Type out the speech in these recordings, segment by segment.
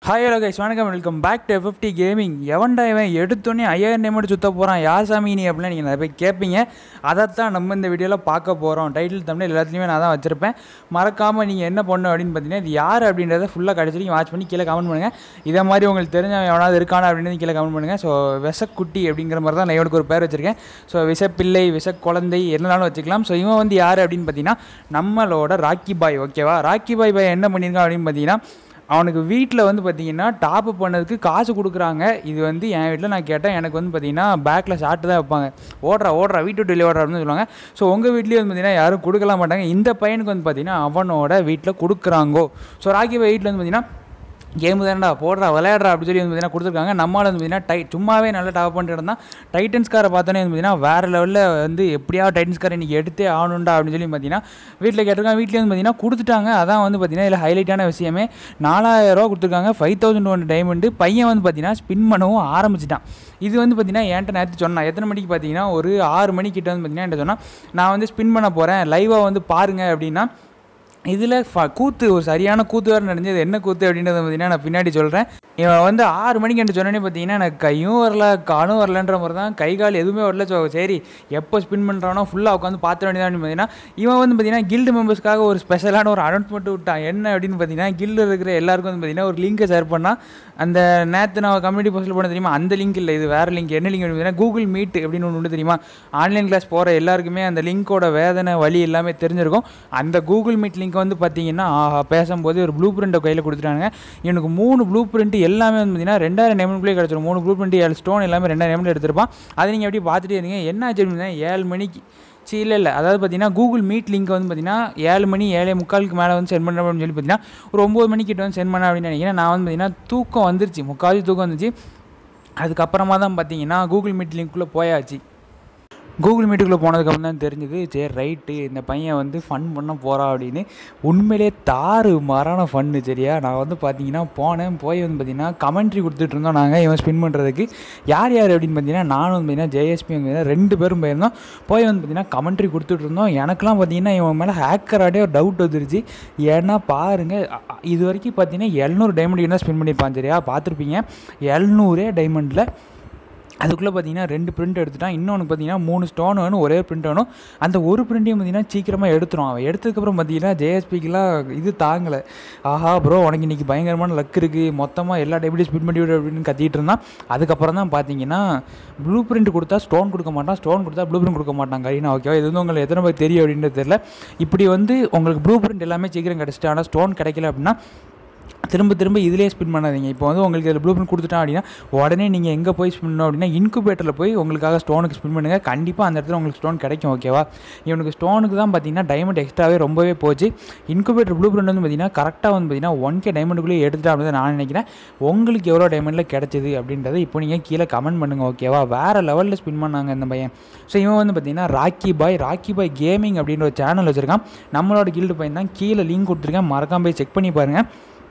hi hello guys வணக்கம் welcome back to fifty gaming எவன்டா இவன் எடுத்தோன்னே ஐயாயிரம் நேம் சுத்த போகிறான் யார் சாமி நீ அப்படிலாம் நீங்கள் நிறைய பேர் கேட்பீங்க அதைத்தான் நம்ம இந்த வீடியோவில் பார்க்க போகிறோம் டைட்டில் தமிழ் எல்லாத்துலேயுமே நான் தான் வச்சிருப்பேன் மறக்காமல் நீங்கள் என்ன பண்ணணும் அப்படின்னு பார்த்தீங்கன்னா இது யார் அப்படின்றத ஃபுல்லாக கடைசி வாட்ச் பண்ணி கீழே கமெண்ட் பண்ணுங்கள் இதே மாதிரி உங்களுக்கு தெரிஞ்ச எவனாவது இருக்கானா அப்படின்னு கீழே கமெண்ட் பண்ணுங்கள் ஸோ விசக்குட்டி அப்படிங்கிற மாதிரி தான் நான் இவனுக்கு ஒரு பேர் வச்சிருக்கேன் ஸோ விசப்பிள்ளை விச குழந்தை என்னனாலும் வச்சுக்கலாம் ஸோ இவன் வந்து யார் அப்படின்னு பார்த்தீங்கன்னா நம்மளோட ராக்கி பாய் ஓகேவா ராக்கி பாய் பாய் என்ன பண்ணியிருக்கான் அப்படின்னு பார்த்தீங்கன்னா அவனுக்கு வீட்டில் வந்து பார்த்தீங்கன்னா டாப் அப் பண்ணதுக்கு காசு கொடுக்குறாங்க இது வந்து என் வீட்டில் நான் கேட்டேன் எனக்கு வந்து பார்த்தீங்கன்னா பேக்கில் ஷார்ட்டு தான் வைப்பாங்க ஓடுறா ஓடுறா வீட்டு விட்டு வெளியே ஓடுறா அப்படின்னு சொல்லுவாங்க ஸோ உங்கள் வீட்லேயும் வந்து பார்த்தீங்கன்னா யாரும் கொடுக்கல மாட்டாங்க இந்த பையனுக்கு வந்து பார்த்தீங்கன்னா அவனோட வீட்டில் கொடுக்குறாங்கோ ஸோ ராக்கி பாய் வீட்டில் வந்து பார்த்தீங்கன்னா கேமு தானடா போடுறா விளையாடுறா அப்படி சொல்லி வந்து பார்த்தீங்கன்னா கொடுத்துருக்காங்க நம்மளால் வந்து பார்த்தீங்கன்னா டை சும்மாவே நல்லா டாப் பண்ணிட்டு இருந்தால் டைட்டன்ஸ்காரை பார்த்தோன்னே வந்து பார்த்தீங்கன்னா வேறு லெவலில் வந்து எப்படியாவது டைட்டன்ஸ்காரை இன்றைக்கி எடுத்தே ஆகணுண்டா அப்படின்னு சொல்லி பார்த்தீங்கன்னா வீட்டில் கேட்டிருக்காங்க வீட்டில் வந்து பார்த்தீங்கன்னா கொடுத்துட்டாங்க அதான் வந்து பார்த்தீங்கன்னா இதில் ஹைலைட்டான விஷயமே நாலாயிரம் ரூபா கொடுத்துருக்காங்க ஃபைவ் தௌசண்ட் ஒன் டைமண்டு பையன் வந்து பார்த்தீங்கன்னா ஸ்பின் பண்ணவும் ஆரம்பிச்சிட்டான் இது வந்து பார்த்தீங்கன்னா என்கிட்ட நேற்று சொன்னான் எத்தனை மணிக்கு பார்த்தீங்கன்னா ஒரு ஆறு மணிக்கிட்ட வந்து பார்த்தீங்கன்னா என்கிட்ட சொன்னால் நான் வந்து ஸ்பின் பண்ண போகிறேன் லைவாக வந்து பாருங்க அப்படின்னா இதில் ஃப கூத்து ஒரு சரியான கூத்து வேறு நடந்தது என்ன கூத்து அப்படின்றத பார்த்தீங்கன்னா நான் பின்னாடி சொல்கிறேன் இவன் வந்து ஆறு மணிக்கு என்று சொன்னோன்னே பார்த்தீங்கன்னா எனக்கு கையும் வரல காலும் வரலன்ற மாதிரி தான் கை கால் எதுவுமே வரல ஸோ சரி எப்போ ஸ்பின் பண்ணுறானோ ஃபுல்லாக உட்காந்து பார்த்து வேண்டியதான் பார்த்தீங்கன்னா இவன் வந்து பார்த்தீங்கன்னா கில்டு மெம்பர்ஸ்க்காக ஒரு ஸ்பெஷலான ஒரு அனௌன்ஸ்மெண்ட் விட்டான் என்ன அப்படின்னு பார்த்தீங்கன்னா கில்டு இருக்கிற எல்லாருக்கும் வந்து பார்த்தீங்கன்னா ஒரு லிங்கை ஷேர் பண்ணால் அந்த நேற்று நான் கம்யூனிட்டி போஸ்ட்டில் போன தெரியுமா அந்த லிங்க் இல்லை இது வேறு லிங்க் என்ன லிங்க் பார்த்தீங்கன்னா கூகுள் மீட் அப்படின்னு ஒன்று உண்டு தெரியுமா ஆன்லைன் கிளாஸ் போகிற எல்லாருக்குமே அந்த லிங்க்கோட வேதனை வழி எல்லாமே தெரிஞ்சிருக்கும் அந்த கூகுள் மீட் லிங்க் வந்து பார்த்தீங்கன்னா ஆஹா பேசும்போது ஒரு ப்ளூ பிரிண்ட்டை கையில் கொடுத்துட்டாங்க எனக்கு மூணு ப்ளூ பிரிண்ட் எல்லாமே வந்து பார்த்தீங்கன்னா ரெண்டாயிரம் நேமனுக்குள்ளே கிடச்சிரும் மூணு ப்ளூ பிரிண்ட் ஏழு ஸ்டோன் எல்லாமே ரெண்டாயிரம் நேமில் எடுத்திருப்பான் அதை நீங்கள் எப்படி பார்த்துட்டே இருந்தீங்க என்ன ஆச்சு அப்படின்னா ஏழு மணிக்கு சி இல்லை இல்லை அதாவது பார்த்தீங்கன்னா கூகுள் மீட் லிங்க் வந்து பார்த்தீங்கன்னா ஏழு மணி ஏழே முக்காலுக்கு மேலே வந்து சென்ட் பண்ணுறேன் அப்படின்னு சொல்லி பார்த்தீங்கன்னா ஒரு ஒம்பது மணிக்கிட்ட வந்து சென்ட் பண்ண அப்படின்னு நினைக்கிறேன் நான் வந்து பார்த்தீங்கன்னா தூக்கம் வந்துருச்சு முக்கால்வாசி தூக்கம் வந்துச்சு அதுக்கப்புறமா தான் பார்த்தீங்கன்னா கூகுள் மீட் லிங்க்குள்ளே போயாச்சு கூகுள் மீட்டுக்குள்ளே போனதுக்கப்புறம் தான் தெரிஞ்சுது சரி ரைட்டு இந்த பையன் வந்து ஃபன் பண்ண போகிறான் அப்படின்னு உண்மையிலே தாறு மாறான ஃபன்னு சரியா நான் வந்து பார்த்தீங்கன்னா போனேன் போய் வந்து பார்த்தீங்கன்னா கமெண்ட்ரி கொடுத்துட்டு இருந்தோம் நாங்கள் இவன் ஸ்பின் பண்ணுறதுக்கு யார் யார் அப்படின்னு பார்த்தீங்கன்னா நானும் வந்து பார்த்தீங்கன்னா ஜேஎஸ்பி வந்து பார்த்தீங்கன்னா ரெண்டு பேரும் போயிருந்தோம் போய் வந்து பார்த்தீங்கன்னா கமெண்ட்ரி கொடுத்துட்டு இருந்தோம் எனக்குலாம் பார்த்தீங்கன்னா இவன் மேலே ஹேக்கராடே ஒரு டவுட் வந்துருச்சு ஏன்னா பாருங்கள் இது வரைக்கும் பார்த்தீங்கன்னா எழுநூறு டைமண்ட் தான் ஸ்பின் பண்ணியிருப்பான் சரியா பார்த்துருப்பீங்க எழுநூறே டைமண்டில் அதுக்குள்ளே பார்த்தீங்கன்னா ரெண்டு பிரிண்ட் எடுத்துட்டான் இன்னொன்று பார்த்தீங்கன்னா மூணு ஸ்டோன் வேணும் ஒரே பிரிண்ட் வேணும் அந்த ஒரு பிரிண்ட்டையும் பார்த்தீங்கன்னா சீக்கிரமாக எடுத்துரும் அவன் எடுத்ததுக்கப்புறம் பார்த்தீங்கன்னா ஜேஎஸ்பிக்கெலாம் இது தாங்கலை ஆஹா ப்ரோ உனக்கு இன்றைக்கி பயங்கரமான லக் இருக்குது மொத்தமாக எல்லா டெபிட்டையும் ஸ்பின் பண்ணி விடு அப்படின்னு கத்திட்டு இருந்தான் அதுக்கப்புறம் தான் பார்த்தீங்கன்னா ப்ளூ பிரிண்ட் கொடுத்தா ஸ்டோன் கொடுக்க மாட்டான் ஸ்டோன் கொடுத்தா ப்ளூ பிரிண்ட் கொடுக்க மாட்டான் கரீனா ஓகேவா இது வந்து உங்களுக்கு எத்தனை பேர் தெரியும் அப்படின்றது தெரியல இப்படி வந்து உங்களுக்கு ப்ளூ பிரிண்ட் எல்லாமே சீக்கிரம் கிடச்சிட்டு ஆனால் ஸ்டோன் கிடைக்கல அப்படின்னா திரும்ப திரும்ப இதிலே ஸ்பின் பண்ணாதீங்க இப்போ வந்து உங்களுக்கு இதில் ப்ளூ பிரிண்ட் கொடுத்துட்டான் அப்படின்னா உடனே நீங்கள் எங்கே போய் ஸ்பின் பண்ணணும் அப்படின்னா இன்குபேட்டரில் போய் உங்களுக்காக ஸ்டோனுக்கு ஸ்பின் பண்ணுங்கள் கண்டிப்பாக அந்த இடத்துல உங்களுக்கு ஸ்டோன் கிடைக்கும் ஓகேவா இவனுக்கு ஸ்டோனுக்கு தான் பார்த்தீங்கன்னா டைமண்ட் எக்ஸ்ட்ராவே ரொம்பவே போச்சு இன்குபேட்டர் ப்ளூ பிரிண்ட் வந்து பார்த்தீங்கன்னா கரெக்டாக வந்து பார்த்தீங்கன்னா ஒன் கே டைமண்டுக்குள்ளே எடுத்துட்டா அப்படின்னு நான் நினைக்கிறேன் உங்களுக்கு எவ்வளோ டைமண்டில் கிடச்சிது அப்படின்றத இப்போ நீங்கள் கீழே கமெண்ட் பண்ணுங்கள் ஓகேவா வேறு லெவலில் ஸ்பின் பண்ணாங்க இந்த பையன் ஸோ இவன் வந்து பார்த்தீங்கன்னா ராக்கி பாய் ராக்கி பாய் கேமிங் அப்படின்ற ஒரு சேனல் வச்சுருக்கான் நம்மளோட கில்டு பையன் தான் கீழே லிங்க் கொடுத்துருக்கேன் மறக்காம போய் செக் பண்ணி பாருங்கள்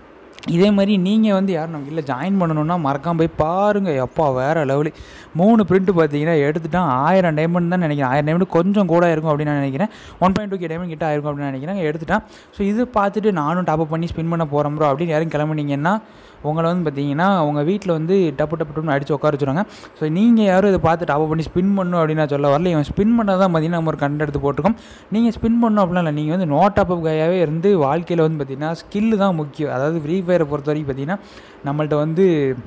இதே மாதிரி நீங்கள் வந்து யாரும் நம்ம இல்லை ஜாயின் பண்ணணுன்னா மறக்காம போய் பாருங்கள் எப்பா வேறு லெவலு மூணு பிரிண்ட்டு பார்த்தீங்கன்னா எடுத்துட்டான் ஆயிரம் டைமண்ட் தான் நினைக்கிறேன் ஆயிரம் டைமண்ட் கொஞ்சம் கூட இருக்கும் அப்படின்னு நான் நினைக்கிறேன் one point two K diamond கிட்ட ஆயிருக்கும் அப்படின்னு நினைக்கிறேன் எடுத்துட்டான் ஸோ இது பார்த்துட்டு நானும் டாப் பண்ணி ஸ்பின் பண்ண போகிறோம் ப்ரோ அப்படின்னு யாரும் கிளம்புனீங்கன்னா உங்களை வந்து பார்த்தீங்கன்னா உங்கள் வீட்டில் வந்து டப்பு டப்பு டப்புன்னு அடித்து உட்கார வச்சுருவாங்க ஸோ நீங்கள் யாரும் இதை பார்த்து டாப் பண்ணி ஸ்பின் பண்ணணும் அப்படின்னு நான் சொல்ல வரல இவன் ஸ்பின் பண்ணால் தான் பார்த்தீங்கன்னா நம்ம ஒரு கண்ட் எடுத்து போட்டிருக்கோம் நீங்கள் ஸ்பின் பண்ணணும் அப்படிலாம் இல்லை நீங்கள் வந்து நோ டாப் அப் கையாகவே இருந்து வாழ்க்கையில் வந்து பார்த்தீங்கன்னா ஸ்கில்லு தான் முக்கியம் அதாவது ஃப்ரீ ஃபயரை பொறுத்த வரைக்கும் பார்த்தீங்கன்னா நம்மள்ட்ட வந்து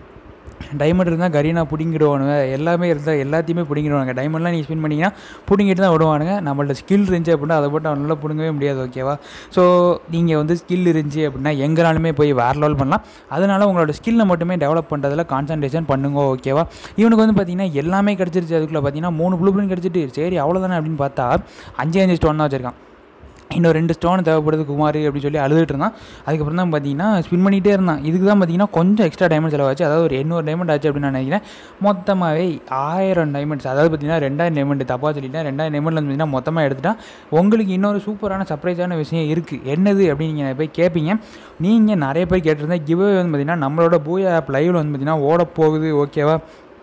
டைமண்ட் இருந்தால் கரீனா பிடிங்கிடுவானுங்க எல்லாமே இருந்தால் எல்லாத்தையுமே பிடிங்கிடுவாங்க டைமண்ட்லாம் நீங்கள் ஸ்பின் பண்ணிங்கன்னா பிடிங்கிட்டு தான் விடுவானுங்க நம்மள்ட்ட ஸ்கில் இருந்துச்சு அப்படின்னா அதை போட்டு அவனால பிடுங்கவே முடியாது ஓகேவா ஸோ நீங்கள் வந்து ஸ்கில் இருந்துச்சு அப்படின்னா எங்கேனாலுமே போய் வேறு லெவல் பண்ணலாம் அதனால் உங்களோட ஸ்கில்லை மட்டுமே டெவலப் பண்ணுறதுல கான்சன்ட்ரேஷன் பண்ணுங்க ஓகேவா இவனுக்கு வந்து பார்த்தீங்கன்னா எல்லாமே கிடச்சிருச்சு அதுக்குள்ளே பார்த்தீங்கன்னா மூணு ப்ளூ பிரிண்ட் கிடச்சிட்டு சரி அவ்வளோதானே அப்படின்னு பார்த்தா அஞ்சு அஞ்சு ஸ்டோன் தான் வச்சுருக்கான் இன்னும் ரெண்டு ஸ்டோன் தேவைப்படுது குமார் அப்படின்னு சொல்லி அழுதுட்டு இருந்தான் அதுக்கப்புறம் தான் பார்த்தீங்கன்னா ஸ்பின் பண்ணிகிட்டே இருந்தான் இதுக்கு தான் பார்த்தீங்கன்னா கொஞ்சம் எக்ஸ்ட்ரா டைமண்ட் செலவாச்சு அதாவது ஒரு எண்ணூறு டைமண்ட் ஆச்சு அப்படின்னு நான் நினைக்கிறேன் மொத்தமாகவே ஆயிரம் டைமண்ட்ஸ் அதாவது பார்த்தீங்கன்னா ரெண்டாயிரம் டைமண்ட் தப்பாக சொல்லிட்டேன் ரெண்டாயிரம் டைமண்ட்ல பார்த்தீங்கன்னா மொத்தமாக எடுத்துட்டா உங்களுக்கு இன்னொரு சூப்பரான சர்ப்ரைஸான விஷயம் இருக்குது என்னது அப்படின்னு நீங்கள் போய் கேட்பீங்க நீங்கள் நிறைய பேர் கேட்டிருந்தா கிவ்வே வந்து பார்த்தீங்கன்னா நம்மளோட பூயா ஆப் லைவில் வந்து பார்த்தீங்கன்னா ஓட போகுது ஓகேவா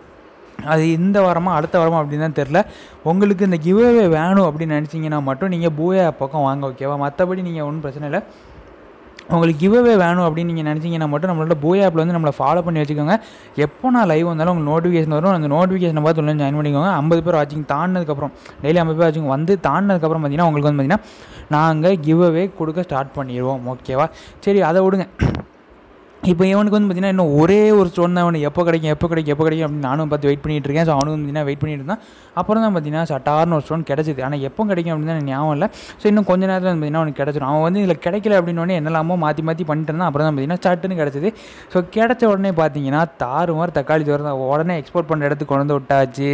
அது இந்த வாரமாக அடுத்த வாரமா அப்படின்னு தான் தெரில உங்களுக்கு இந்த கிவ்அவே வேணும் அப்படின்னு நினச்சிங்கன்னா மட்டும் நீங்கள் பூயா பக்கம் வாங்க ஓகேவா மற்றபடி நீங்கள் ஒன்றும் பிரச்சனை இல்லை உங்களுக்கு கிவ்அவே வேணும் அப்படின்னு நீங்கள் நினச்சிங்கன்னா மட்டும் நம்மளோட போய் ஆப்பில் வந்து நம்மளை ஃபாலோ பண்ணி வச்சுக்கோங்க எப்போ நான் லைவ் வந்தாலும் உங்களுக்கு நோட்டிஃபிகேஷன் வரும் அந்த நோட்டிஃபிகேஷனை பார்த்து உள்ள ஜாயின் பண்ணிக்கோங்க ஐம்பது பேர் வாட்சிங் தாண்டினதுக்கப்புறம் டெய்லி ஐம்பது பேர் வாட்சிங் வந்து தாண்டினதுக்கப்புறம் பார்த்தீங்கன்னா உங்களுக்கு வந்து பார்த்தீங்கன்னா நாங்கள் கிவ்அவே கொடுக்க ஸ்டார்ட் பண்ணிடுவோம் ஓகேவா சரி அதை விடுங்க இப்போ இவனுக்கு வந்து பார்த்தீங்கன்னா இன்னும் ஒரே ஒரு ஸ்டோன் தான் அவனுக்கு எப்போ கிடைக்கும் எப்போ கிடைக்கும் எப்போ கிடைக்கும் அப்படின்னு நானும் பார்த்து வெயிட் பண்ணிட்டு இருக்கேன் ஸோ அவனுக்கு வந்து பார்த்தீங்கன்னா வெயிட் பண்ணிட்டு இருந்தான் அப்புறம் தான் பார்த்தீங்கன்னா சட்டார்னு ஒரு ஸ்டோன் கிடச்சிது ஆனால் எப்போ கிடைக்கும் அப்படின்னு தான் எனக்கு ஞாபகம் இல்லை ஸோ இன்னும் கொஞ்ச நேரத்தில் வந்து பார்த்தீங்கன்னா அவனுக்கு கிடச்சிடும் அவன் வந்து இதில் கிடைக்கல அப்படின்னு என்னெல்லாமோ மாற்றி மாற்றி பண்ணிட்டு இருந்தான் அப்புறம் தான் பார்த்தீங்கன்னா சட்டுன்னு கிடச்சிது ஸோ கிடச்ச உடனே பார்த்தீங்கன்னா தாறு மாதிரி தக்காளி சோறு தான் உடனே எக்ஸ்போர்ட் பண்ணுற இடத்துக்கு கொண்டு வந்து விட்டாச்சு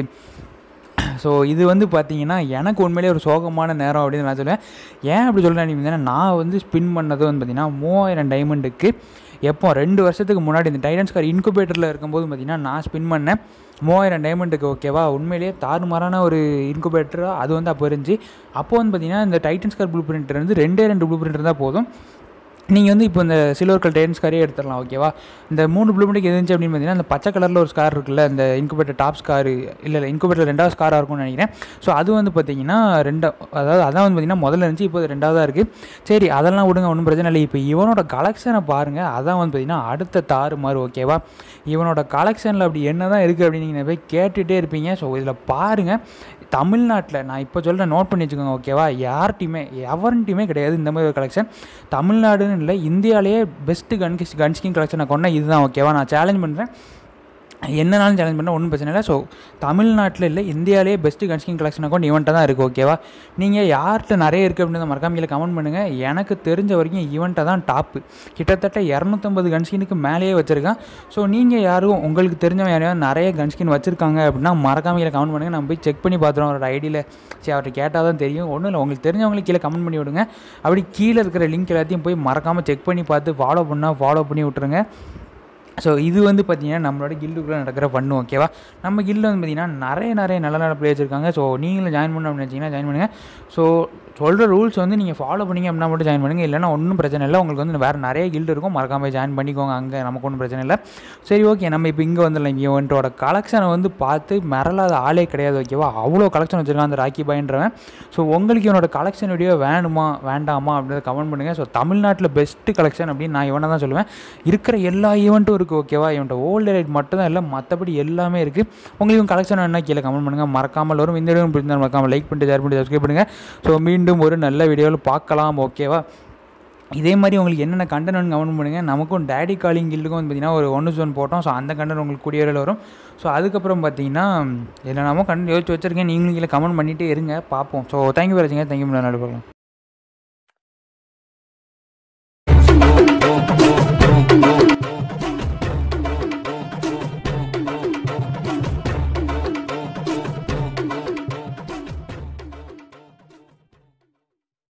ஸோ இது வந்து பார்த்தீங்கன்னா எனக்கு உண்மையிலேயே ஒரு சோகமான நேரம் அப்படின்னு நான் சொல்லுவேன் ஏன் அப்படி சொல்கிறேன் அப்படின்னா நான் வந்து ஸ்பின் பண்ணது வந்து பார்த்தீங்கன்னா மூவாயிரம் டைமண்டுக்கு எப்போ ரெண்டு வருஷத்துக்கு முன்னாடி இந்த டைடன்ஸ் கார் இன்குபேட்டரில் இருக்கும்போது பார்த்தீங்கன்னா நான் ஸ்பின் பண்ணேன் மூவாயிரம் டைமண்டுக்கு ஓகேவா உண்மையிலேயே தாறுமாறான ஒரு இன்குபேட்டராக அது வந்து அப்போ இருந்துச்சு அப்போ வந்து பார்த்தீங்கன்னா இந்த டைட்டன்ஸ் கார் ப்ளூ பிரிண்ட் இருந்து ரெண்டே ரெண்டு ப்ளூ பிரிண்ட் இருந்தால் போதும் நீங்கள் வந்து இப்போ இந்த சில்வர் கல் டைட்டன்ஸ் காரே எடுத்துடலாம் ஓகேவா இந்த மூணு ப்ளூ பிரிண்ட் எது இருந்துச்சு அப்படின்னு பார்த்தீங்கன்னா இந்த பச்சை கலரில் ஒரு ஸ்கார் இருக்குல்ல இந்த இன்குபேட்டர் டாப் ஸ்கார் இல்லை இல்லை இன்குபேட்டர் ரெண்டாவது ஸ்காராக இருக்கும்னு நினைக்கிறேன் ஸோ அது வந்து பார்த்தீங்கன்னா ரெண்டா அதாவது அதான் வந்து பார்த்தீங்கன்னா முதல்ல இருந்துச்சு இப்போ ரெண்டாவதாக இருக்குது சரி அதெல்லாம் விடுங்க ஒன்றும் பிரச்சனை இல்லை இப்போ இவனோட கலெக்ஷனை பாருங்கள் அதான் வந்து பார்த்தீங்கன்னா அடுத்த தாறு மாதிரி ஓகேவா இவனோட கலெக்ஷனில் அப்படி என்ன தான் இருக்குது அப்படின்னு நீங்கள் போய் கேட்டுகிட்டே இருப்பீங்க ஸோ இதில் பாருங்கள் தமிழ்நாட்டில் நான் இப்போ சொல்கிறேன் நோட் பண்ணி வச்சுக்கோங்க ஓகேவா யார்ட்டையுமே எவர்ன்ட்டையுமே கிடையாது இந்த மாதிரி ஒரு கலெக்ஷன் தமிழ்நாடுன்னு இல்லை இந்தியாவிலேயே பெஸ்ட்டு கன் கன்ஸ்கின் கலெக்ஷனை கொண்ட இதுதான் ஓகேவா நான் சேலஞ்ச் பண்ணுறேன் என்னனாலும் சேலஞ்ச் பண்ணால் ஒன்றும் பிரச்சனை இல்லை ஸோ தமிழ்நாட்டில் இல்லை இந்தியாவிலேயே பெஸ்ட்டு கன்ஸ்கின் கலெக்ஷன் அக்கௌண்ட் இவன்ட்டாக தான் இருக்குது ஓகேவா நீங்கள் யார்கிட்ட நிறைய இருக்குது அப்படின்னு மறக்காம கீழே கமெண்ட் பண்ணுங்கள் எனக்கு தெரிஞ்ச வரைக்கும் இவன்ட்டை தான் டாப்பு கிட்டத்தட்ட இரநூத்தம்பது கன்ஸ்கினுக்கு மேலேயே வச்சுருக்கான் ஸோ நீங்கள் யாரும் உங்களுக்கு தெரிஞ்சவன் யாரையாவது நிறைய கன்ஸ்கின் வச்சுருக்காங்க அப்படின்னா மறக்காம கீழே கமெண்ட் பண்ணுங்கள் நம்ம போய் செக் பண்ணி பார்த்துருவோம் அவரோட ஐடியில் சரி அவர்கிட்ட கேட்டால் தான் தெரியும் ஒன்றும் இல்லை உங்களுக்கு தெரிஞ்சவங்களுக்கு கீழே கமெண்ட் பண்ணி விடுங்க அப்படி கீழே இருக்கிற லிங்க் எல்லாத்தையும் போய் மறக்காமல் செக் பண்ணி பார்த்து ஃபாலோ பண்ணால் ஃபாலோ பண்ணி விட்ருங்க ஸோ இது வந்து பார்த்தீங்கன்னா நம்மளோட கில்டுக்குள்ளே நடக்கிற ஃபன்னு ஓகேவா நம்ம கில்டில் வந்து பார்த்தீங்கன்னா நிறைய நிறைய நல்ல நல்ல பிளேயர்ஸ் இருக்காங்க ஸோ நீங்களும் ஜாயின் பண்ணணும் அப்படின்னு நினச்சிங்கன்னா ஜாயின் பண்ணுங்கள் ஸோ சொல்கிற ரூல்ஸ் வந்து நீங்கள் ஃபாலோ பண்ணிங்க அப்படின்னா மட்டும் ஜாயின் பண்ணுங்கள் இல்லைனா ஒன்றும் பிரச்சனை இல்லை உங்களுக்கு வந்து வேறு நிறைய கில்டு இருக்கும் மறக்காம ஜாயின் பண்ணிக்கோங்க அங்கே நமக்கு ஒன்றும் பிரச்சனை இல்லை சரி ஓகே நம்ம இப்போ இங்கே வந்துடலாம் இவன்ட்டோட கலெக்ஷனை வந்து பார்த்து மிரளாத ஆளே கிடையாது ஓகேவா அவ்வளோ கலெக்ஷன் வச்சுருக்கான் அந்த ராக்கி பாயின்றவன் ஸோ உங்களுக்கு இவனோட கலெக்ஷன் வீடியோ வேணுமா வேண்டாமா அப்படின்றத கமெண்ட் பண்ணுங்கள் ஸோ தமிழ்நாட்டில் பெஸ்ட்டு கலெக்ஷன் அப்படின்னு நான் இவனை தான் சொல்லுவேன் இருக்கிற எல்லா ஈவெண்ட்டும் இருக்குது ஓகேவா இவன்ட்ட ஓல்டு ரைட் மட்டும் தான் இல்லை மற்றபடி எல்லாமே இருக்குது உங்களுக்கு கலெக்ஷன் வேணா கீழே கமெண்ட் பண்ணுங்கள் மறக்காமல் வரும் இந்த வீடியோ பிடிச்சிருந்தா மறக்காமல் லைக் பண்ணிட்டு ஷேர் பண்ணிட்டு சப்ஸ்கிரைப் பண்ணுங்கள் ஸோ மீண்டும் ஒரு நல்ல வீடியோவில் பார்க்கலாம் ஓகேவா இதே மாதிரி உங்களுக்கு என்னென்ன கண்டென்ட் கமெண்ட் பண்ணுங்கள் நமக்கும் டேடி காலிங் கில்டுக்கும் வந்து பார்த்தீங்கன்னா ஒரு ஒன்று ஜோன் போட்டோம் ஸோ அந்த கண்டென்ட் உங்களுக்கு கூடிய வரையில் வரும் ஸோ அதுக்கப்புறம் பார்த்தீங்கன்னா என்னென்னமோ கண்டென்ட் யோசிச்சு வச்சுருக்கேன் நீங்களும் கீழே கமெண்ட் பண்ணிகிட்டே இருங்க பார்ப்போம் so thank you for watching thank you நடுக்கலாம்